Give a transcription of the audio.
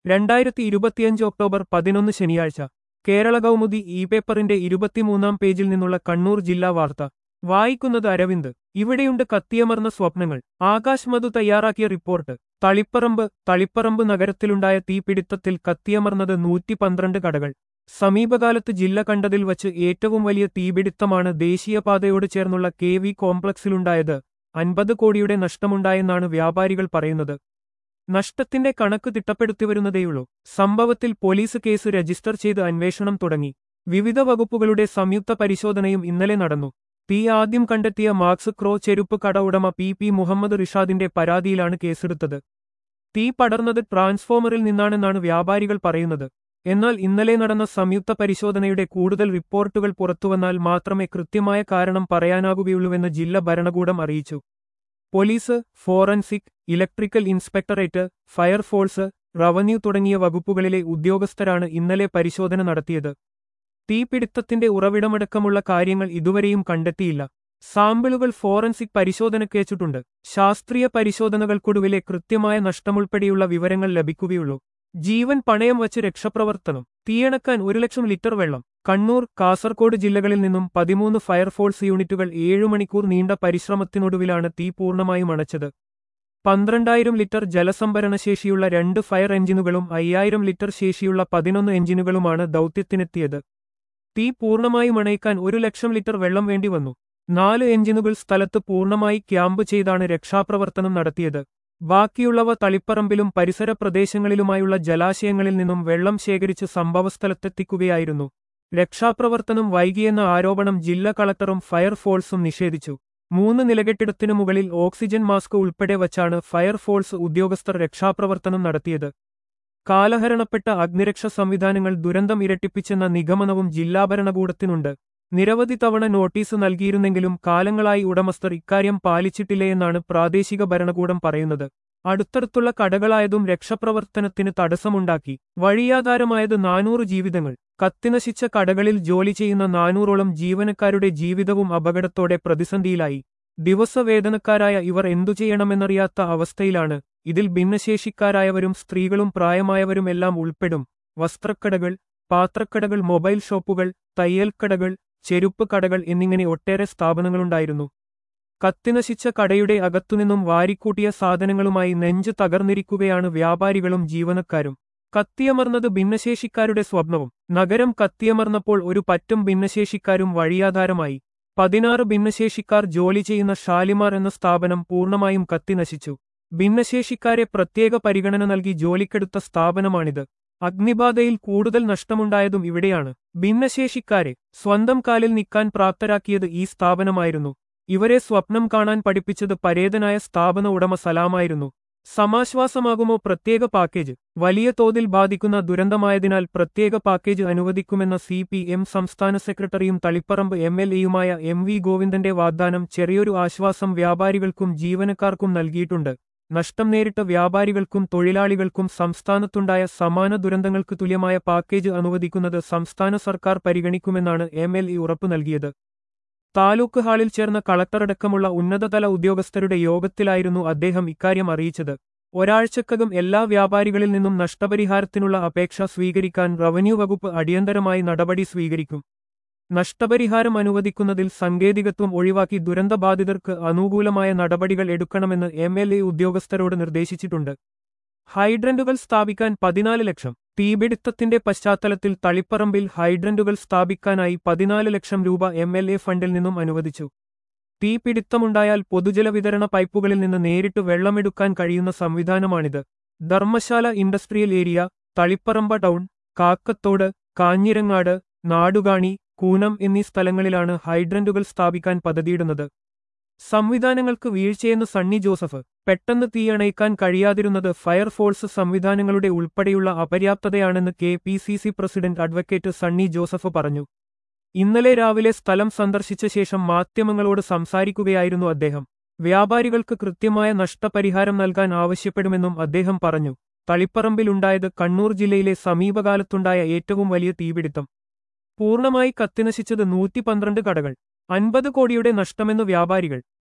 രണ്ടായിരത്തി ഇരുപത്തിയഞ്ച് ഒക്ടോബർ പതിനൊന്ന് ശനിയാഴ്ച കേരള കൗമുദി ഇ പേപ്പറിന്റെ ഇരുപത്തിമൂന്നാം പേജിൽ നിന്നുള്ള കണ്ണൂർ ജില്ലാ വാർത്ത വായിക്കുന്നത് അരവിന്ദ് ഇവിടെയുണ്ട് കത്തിയമർന്ന സ്വപ്നങ്ങൾ ആകാശ് മധു തയ്യാറാക്കിയ റിപ്പോർട്ട് തളിപ്പറമ്പ് തളിപ്പറമ്പ് നഗരത്തിലുണ്ടായ തീപിടുത്തത്തിൽ കത്തിയമർന്നത് നൂറ്റി പന്ത്രണ്ട് കടകൾ സമീപകാലത്ത് ജില്ല കണ്ടതിൽ വച്ച് ഏറ്റവും വലിയ തീപിടുത്തമാണ് ദേശീയപാതയോട് ചേർന്നുള്ള കെ വി കോംപ്ലക്സിലുണ്ടായത് അൻപത് കോടിയുടെ നഷ്ടമുണ്ടായെന്നാണ് വ്യാപാരികൾ പറയുന്നത് നഷ്ടത്തിന്റെ കണക്ക് തിട്ടപ്പെടുത്തിവരുന്നതേയുള്ളൂ സംഭവത്തിൽ പോലീസ് കേസ് രജിസ്റ്റർ ചെയ്ത് അന്വേഷണം തുടങ്ങി വിവിധ വകുപ്പുകളുടെ സംയുക്ത പരിശോധനയും ഇന്നലെ നടന്നു തീ ആദ്യം കണ്ടെത്തിയ മാക്സ് ക്രോ ചെരുപ്പ് കട ഉടമ പി പി മുഹമ്മദ് റിഷാദിന്റെ പരാതിയിലാണ് കേസെടുത്തത് തീ പടർന്നത് ട്രാൻസ്ഫോമറിൽ നിന്നാണെന്നാണ് വ്യാപാരികൾ പറയുന്നത് എന്നാൽ ഇന്നലെ നടന്ന സംയുക്ത പരിശോധനയുടെ കൂടുതൽ റിപ്പോർട്ടുകൾ പുറത്തുവന്നാൽ മാത്രമേ കൃത്യമായ കാരണം പറയാനാകുകയുള്ളൂവെന്ന് ജില്ല ഭരണകൂടം അറിയിച്ചു police forensic electrical inspectorate fire force revenue തുടങ്ങിയ വകുപ്പുകളിലെ ഉദ്യോഗസ്ഥരാണ് ഇന്നലെ പരിശോധന നടത്തിയത് തീപിടുത്തത്തിന്റെ ഉറവിടമടക്കമുള്ള കാര്യങ്ങൾ ഇതുവരെയും കണ്ടെത്തിയില്ല സാമ്പിളുകൾ ഫോറൻസിക് പരിശോധനയ്ക്കയച്ചിട്ടുണ്ട് ശാസ്ത്രീയ പരിശോധനകൾക്കൊടുവിലെ കൃത്യമായ നഷ്ടമുൾപ്പെടെയുള്ള വിവരങ്ങൾ ലഭിക്കുകയുള്ളൂ ജീവൻ പണയം വച്ച് രക്ഷപ്രവർത്തനം തീയണക്കാൻ ഒരു ലക്ഷം ലിറ്റർ വെള്ളം കണ്ണൂർ കാസർകോട് ജില്ലകളിൽ നിന്നും പതിമൂന്ന് ഫയർഫോഴ്സ് യൂണിറ്റുകൾ ഏഴു മണിക്കൂർ നീണ്ട പരിശ്രമത്തിനൊടുവിലാണ് തീ പൂർണ്ണമായും അണച്ചത് പന്ത്രണ്ടായിരം ലിറ്റർ ജലസംഭരണ ശേഷിയുള്ള രണ്ട് ഫയർ എഞ്ചിനുകളും അയ്യായിരം ലിറ്റർ ശേഷിയുള്ള പതിനൊന്ന് എഞ്ചിനുകളുമാണ് ദൗത്യത്തിനെത്തിയത് തീ പൂർണ്ണമായും അണയിക്കാൻ ഒരു ലക്ഷം ലിറ്റർ വെള്ളം വേണ്ടി വന്നു നാല് എഞ്ചിനുകൾ സ്ഥലത്ത് പൂർണ്ണമായി ക്യാമ്പ് ചെയ്താണ് രക്ഷാപ്രവർത്തനം നടത്തിയത് ബാക്കിയുള്ളവ തളിപ്പറമ്പിലും പരിസര പ്രദേശങ്ങളിലുമായുള്ള ജലാശയങ്ങളിൽ നിന്നും വെള്ളം ശേഖരിച്ച് സംഭവസ്ഥലത്തെത്തിക്കുകയായിരുന്നു രക്ഷാപ്രവർത്തനം വൈകിയെന്ന ആരോപണം ജില്ലാ കളക്ടറും ഫയർഫോഴ്സും നിഷേധിച്ചു മൂന്ന് നിലകെട്ടിടത്തിനു മുകളിൽ ഓക്സിജൻ മാസ്ക് ഉൾപ്പെടെ വച്ചാണ് ഫയർഫോഴ്സ് ഉദ്യോഗസ്ഥർ രക്ഷാപ്രവർത്തനം നടത്തിയത് കാലഹരണപ്പെട്ട അഗ്നിരക്ഷ സംവിധാനങ്ങൾ ദുരന്തം ഇരട്ടിപ്പിച്ചെന്ന നിഗമനവും ജില്ലാ ഭരണകൂടത്തിനുണ്ട് നിരവധി തവണ നോട്ടീസ് നൽകിയിരുന്നെങ്കിലും കാലങ്ങളായി ഉടമസ്ഥർ ഇക്കാര്യം പാലിച്ചിട്ടില്ലെന്നാണ് പ്രാദേശിക ഭരണകൂടം പറയുന്നത് അടുത്തടുത്തുള്ള കടകളായതും രക്ഷപ്രവർത്തനത്തിന് തടസ്സമുണ്ടാക്കി വഴിയാധാരമായത് നാനൂറ് ജീവിതങ്ങൾ കത്തിനശിച്ച കടകളിൽ ജോലി ചെയ്യുന്ന നാനൂറോളം ജീവനക്കാരുടെ ജീവിതവും അപകടത്തോടെ പ്രതിസന്ധിയിലായി ദിവസവേതനക്കാരായ ഇവർ എന്തു ചെയ്യണമെന്നറിയാത്ത അവസ്ഥയിലാണ് ഇതിൽ ഭിന്നശേഷിക്കാരായവരും സ്ത്രീകളും പ്രായമായവരും എല്ലാം ഉൾപ്പെടും വസ്ത്രക്കടകൾ പാത്രക്കടകൾ മൊബൈൽ ഷോപ്പുകൾ തയ്യൽക്കടകൾ ചെരുപ്പ് കടകൾ എന്നിങ്ങനെ ഒട്ടേറെ സ്ഥാപനങ്ങളുണ്ടായിരുന്നു കത്തിനശിച്ച കടയുടെ അകത്തുനിന്നും വാരിക്കൂട്ടിയ സാധനങ്ങളുമായി നെഞ്ച് തകർന്നിരിക്കുകയാണ് വ്യാപാരികളും ജീവനക്കാരും കത്തിയമർന്നത് ഭിന്നശേഷിക്കാരുടെ സ്വപ്നവും നഗരം കത്തിയമർന്നപ്പോൾ ഒരു പറ്റും ഭിന്നശേഷിക്കാരും വഴിയാധാരമായി പതിനാറ് ഭിന്നശേഷിക്കാർ ജോലി ചെയ്യുന്ന ഷാലിമാർ എന്ന സ്ഥാപനം പൂർണ്ണമായും കത്തിനശിച്ചു ഭിന്നശേഷിക്കാരെ പ്രത്യേക പരിഗണന നൽകി ജോലിക്കെടുത്ത സ്ഥാപനമാണിത് അഗ്നിബാധയിൽ കൂടുതൽ നഷ്ടമുണ്ടായതും ഇവിടെയാണ് ഭിന്നശേഷിക്കാരെ സ്വന്തം കാലിൽ നിൽക്കാൻ പ്രാപ്തരാക്കിയത് ഈ സ്ഥാപനമായിരുന്നു ഇവരെ സ്വപ്നം കാണാൻ പഠിപ്പിച്ചത് പരേതനായ സ്ഥാപന ഉടമ സലാമായിരുന്നു സമാശ്വാസമാകുമോ പ്രത്യേക പാക്കേജ് വലിയ തോതിൽ ബാധിക്കുന്ന ദുരന്തമായതിനാൽ പ്രത്യേക പാക്കേജ് അനുവദിക്കുമെന്ന സി പി എം സംസ്ഥാന സെക്രട്ടറിയും തളിപ്പറമ്പ് എം എൽ എയുമായ എം വി ഗോവിന്ദന്റെ വാഗ്ദാനം ചെറിയൊരു ആശ്വാസം വ്യാപാരികൾക്കും ജീവനക്കാർക്കും നൽകിയിട്ടുണ്ട് നഷ്ടം നേരിട്ട വ്യാപാരികൾക്കും തൊഴിലാളികൾക്കും സംസ്ഥാനത്തുണ്ടായ സമാന ദുരന്തങ്ങൾക്ക് തുല്യമായ പാക്കേജ് അനുവദിക്കുന്നത് സംസ്ഥാന സർക്കാർ പരിഗണിക്കുമെന്നാണ് എം എൽ എ ഉറപ്പു നൽകിയത് താലൂക്ക് ഹാളിൽ ചേർന്ന കളക്ടറടക്കമുള്ള ഉന്നതതല ഉദ്യോഗസ്ഥരുടെ യോഗത്തിലായിരുന്നു അദ്ദേഹം ഇക്കാര്യം അറിയിച്ചത് ഒരാഴ്ചക്കകം എല്ലാ വ്യാപാരികളിൽ നിന്നും നഷ്ടപരിഹാരത്തിനുള്ള അപേക്ഷ സ്വീകരിക്കാൻ റവന്യൂ വകുപ്പ് അടിയന്തരമായി നടപടി സ്വീകരിക്കും നഷ്ടപരിഹാരം അനുവദിക്കുന്നതിൽ സാങ്കേതികത്വം ഒഴിവാക്കി ദുരന്തബാധിതർക്ക് അനുകൂലമായ നടപടികൾ എടുക്കണമെന്ന് എം എൽ എ ഉദ്യോഗസ്ഥരോട് നിർദ്ദേശിച്ചിട്ടുണ്ട് ഹൈഡ്രന്റുകൾ സ്ഥാപിക്കാൻ പതിനാല് ലക്ഷം തീപിടുത്തത്തിന്റെ പശ്ചാത്തലത്തിൽ തളിപ്പറമ്പിൽ ഹൈഡ്രന്റുകൾ സ്ഥാപിക്കാനായി പതിനാല് ലക്ഷം രൂപ എം എൽ എ ഫണ്ടിൽ നിന്നും അനുവദിച്ചു തീപിടുത്തമുണ്ടായാൽ പൊതുജല വിതരണ പൈപ്പുകളിൽ നിന്ന് നേരിട്ട് വെള്ളമെടുക്കാൻ കഴിയുന്ന സംവിധാനമാണിത് Dharmashala industrial area Taliparamba town Kakkathodu Kanhirangad Nadukani Koonam എന്നീ സ്ഥലങ്ങളിലാണ് ഹൈഡ്രന്റുകൾ സ്ഥാപിക്കാൻ പദ്ധതിയിടുന്നത് സംവിധാനങ്ങൾക്ക് വീഴ്ചയെന്ന് സണ്ണി ജോസഫ് പെട്ടെന്ന് തീയണയ്ക്കാൻ കഴിയാതിരുന്നത് ഫയർഫോഴ്സ് സംവിധാനങ്ങളുടെ ഉൾപ്പെടെയുള്ള അപര്യാപ്തതയാണെന്ന് K P C C president advocate Sunny Joseph പറഞ്ഞു ഇന്നലെ രാവിലെ സ്ഥലം സന്ദർശിച്ച ശേഷം മാധ്യമങ്ങളോട് സംസാരിക്കുകയായിരുന്നു അദ്ദേഹം വ്യാപാരികൾക്ക് കൃത്യമായ നഷ്ടപരിഹാരം നൽകാൻ ആവശ്യപ്പെടുമെന്നും അദ്ദേഹം പറഞ്ഞു തളിപ്പറമ്പിലുണ്ടായത് കണ്ണൂർ ജില്ലയിലെ സമീപകാലത്തുണ്ടായ ഏറ്റവും വലിയ തീപിടുത്തം പൂർണ്ണമായി കത്തിനശിച്ചത് നൂറ്റി പന്ത്രണ്ട് കടകൾ അൻപത് കോടിയുടെ നഷ്ടമെന്ന് വ്യാപാരികൾ